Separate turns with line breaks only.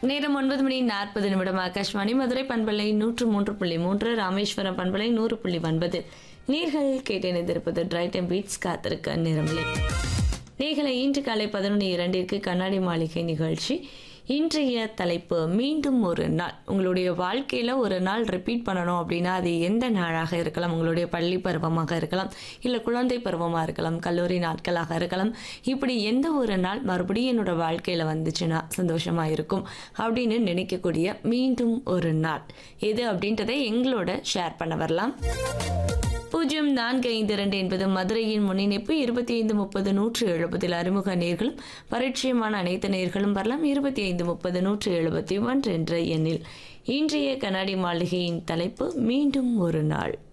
நேரம் ஒன்பது மணி நாற்பது நிமிடம் ஆகாஷ்வாணி மதுரை பண்பலை நூற்று மூன்று புள்ளி மூன்று ராமேஸ்வரம் பண்பலை நூறு புள்ளி ஒன்பது நீர்கள் கேட்டிணைந்திருப்பது டிரைட் டைம் பீட்ஸ் காத்திருக்க நிறமில்லை நீர்களை இன்று காலை பதினொன்று இரண்டிற்கு கண்ணாடி மாளிகை நிகழ்ச்சி இன்றைய தலைப்பு மீண்டும் ஒரு நாள் உங்களுடைய வாழ்க்கையில் ஒரு நாள் ரிப்பீட் பண்ணணும் அப்படின்னா அது எந்த நாளாக இருக்கலாம் உங்களுடைய பள்ளி பருவமாக இருக்கலாம் இல்லை குழந்தை பருவமாக இருக்கலாம் கல்லூரி நாட்களாக இருக்கலாம் இப்படி எந்த ஒரு நாள் மறுபடியும் என்னோட வாழ்க்கையில் வந்துச்சுன்னா சந்தோஷமாக இருக்கும் அப்படின்னு நினைக்கக்கூடிய மீண்டும் ஒரு நாள் எது அப்படின்றதை எங்களோட ஷேர் பண்ண வரலாம் பூஜ்ஜியம் நான்கு ஐந்து இரண்டு என்பது மதுரையின் முன்னிணைப்பு இருபத்தி ஐந்து முப்பது நூற்று எழுபதில் அறிமுக நேர்களும் பரிச்சயமான அனைத்து நேர்களும் வரலாம் இருபத்தி ஐந்து முப்பது நூற்று எழுபத்தி ஒன்று என்ற எண்ணில் இன்றைய கண்ணாடி மாளிகையின் தலைப்பு மீண்டும் ஒரு நாள்